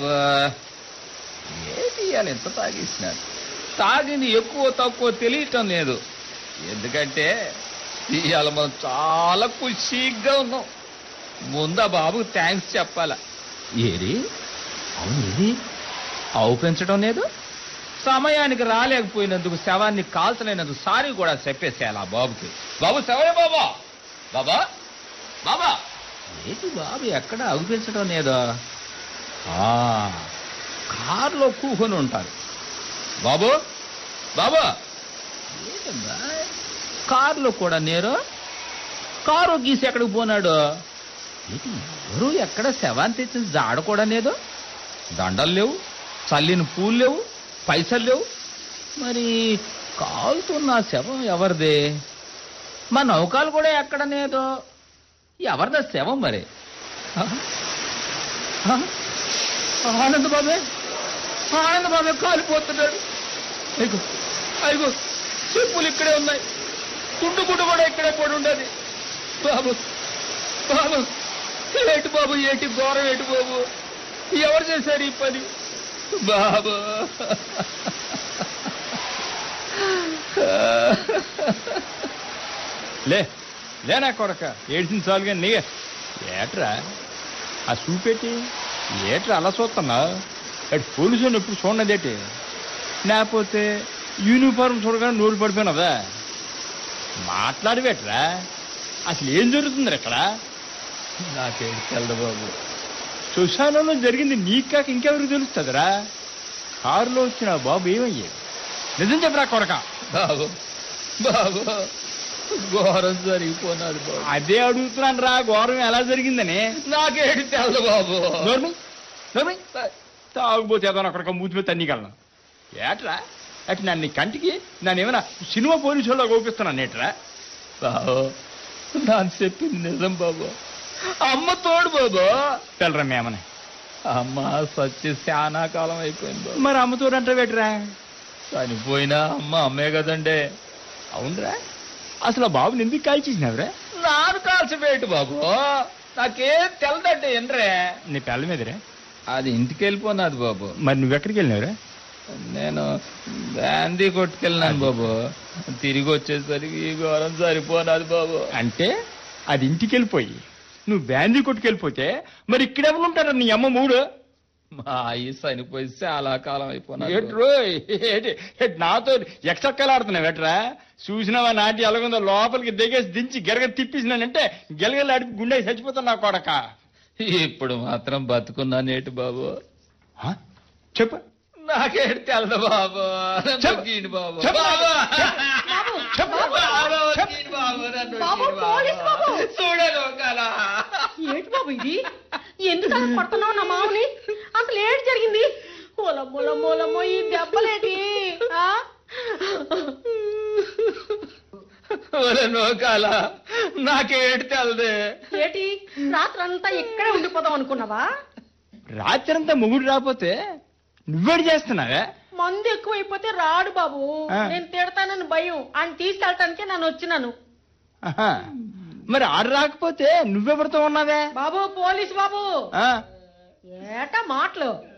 బాబా ఏంటి ఇవాళ ఎంత తాగేసినారు తాగింది ఎక్కువ తక్కువ తెలియటం లేదు ఎందుకంటే ఇవాళ మనం చాలా ఖుషీగా ఉన్నాం ముందా బాబుకు థ్యాంక్స్ చెప్పాలా ఏరి అవును ఏది ఆవు పెంచడం లేదు సమయానికి రాలేకపోయినందుకు శవాన్ని కాల్చలేనందుకు సారీ కూడా చెప్పేసేయాలి ఆ బాబుకి బాబు శవయ్య బాబా బాబా బాబా ఏంటి బాబు ఎక్కడ అగు పెంచడం లేదో ఆ, కారులో కూకొని ఉంటారు బాబు బాబు ఏంటమ్మా కారులో కూడా నేరు కారు గీసి ఎక్కడికి పోనాడు ఏంటి ఎవరు ఎక్కడ శవాన్ని తెచ్చిన జాడ కూడా లేదు దండలు లేవు చల్లిన పూలు లేవు పైసలు లేవు మరి కాలుతున్న శవం ఎవరిది మా నౌకాలు కూడా ఎక్కడ లేదు ఎవరిదా శవం మరి ఆ? ఆ? ఆనంద్ బాబే ఆనంద్ బాబే కాలిపోతున్నాడు అయ్యో అయ్యో చెప్పులు ఇక్కడే ఉన్నాయి తుండు గుడ్డు కూడా ఇక్కడే పడి ఉండదు బాబు బాబు ఏటి బాబు ఏటి ఘోరం ఏటి బాబు ఎవరు చేశారు ఈ పని బాబు లే లేనా కొడక ఏడ్చిన చాలు కానీ నీగే ఏట్రా ఆ చూపెట్టి ఏట్రా అలా చూస్తున్నా అటు పోలీసు ఎప్పుడు చూడదేటి లేకపోతే యూనిఫారం చూడగానే నోరు పడిపోయినదా మాట్లాడవేట్రా అసలు ఏం జరుగుతుంది ఇక్కడ నాకేం తెలదు బాబు శ్మశానంలో జరిగింది నీకు కాక ఇంకెవరికి తెలుస్తుందిరా కారులో వచ్చిన ఆ బాబు ఏమయ్యాడు నిజం చెప్పరా కొడక బాబు బాబు ఘోరం జరిగిపోనాడు బాబు అదే అడుగుతున్నాను రా ఘోరం ఎలా జరిగిందని నాకేటి తెలదు బాబు నోర్మి నోర్మి తాగుపోతే ఏదో అక్కడ మూతి మీద తన్నిగలను ఏట్రా అటు నన్ను ఈ కంటికి నన్ను ఏమైనా సినిమా పోలీసు వాళ్ళ గోపిస్తున్నాను ఏట్రా బాబు నాన్న చెప్పింది నిజం బాబు అమ్మ తోడు బాబు తెలరా మేమని అమ్మ సచ్చి చాలా కాలం అయిపోయింది బాబు మరి అమ్మతో అంటే వేట్రా చనిపోయినా అమ్మ అమ్మే కదండే అవునరా అసలు ఆ బాబుని ఎందుకు కాల్చేసినావురా నాను కాల్చిపోయేటి బాబు నాకేం తెలదంటే ఏంట్రే నీ పిల్ల మీదరా అది ఇంటికి వెళ్ళిపోనాది బాబు మరి నువ్వెక్కడికి వెళ్ళినావురా నేను గాంధీ కొట్టుకెళ్ళినాను బాబు తిరిగి వచ్చేసరికి ఈ ఘోరం సరిపోనాది బాబు అంటే అది ఇంటికి వెళ్ళిపోయి నువ్వు బ్యాందీ కొట్టుకెళ్ళిపోతే మరి ఇక్కడెవరు ఉంటారా నీ అమ్మ మూడు మా అయ్యి చనిపోయి చాలా కాలం అయిపోయినాడు ఏట్రో ఏంటి ఏంటి నాతో ఎక్సక్కలాడుతున్నావు ఎట్రా చూసినావా నాటి ఎలాగుందో లోపలికి దిగేసి దించి గెరగ తిప్పేసినానంటే గెలగలు అడిపి గుండె చచ్చిపోతాను నా కొడక ఇప్పుడు మాత్రం బతుకున్నానేటి బాబు హ? చెప్పు నాకేటి తెలదు బాబు నన్ను చెప్పు. గీను బాబు చెప్పు. బాబు. చెప్పు. బాబు, చెప్పు. గీను బాబు, నన్ను బాబు, గీను పోలీస్ బాబు. చూడను కలా ఏంటి బాబు ఇది ఎందుకు అలా కొడుతున్నావు నా మామని అసలు ఏంటి జరిగింది మూల మూలమో ఈ దెబ్బలేటి ఆ? ఒరే నోకాల నాకేటి తెలదే ఏటి రాత్రంతా ఇక్కడే ఉండిపోదాం అనుకున్నావా రాత్రంతా మొగుడు రాకపోతే నువ్వేడు చేస్తున్నావే మందు ఎక్కువైపోతే రాడు బాబు ఆ. నేను తిడతానని భయం ఆయన తీసుకెళ్ళటానికే నేను వచ్చినాను ఆహా. మరి ఆడు రాకపోతే నువ్వెవరితో ఉన్నావే బాబు పోలీస్ బాబు ఆ? ఏటా మాటలు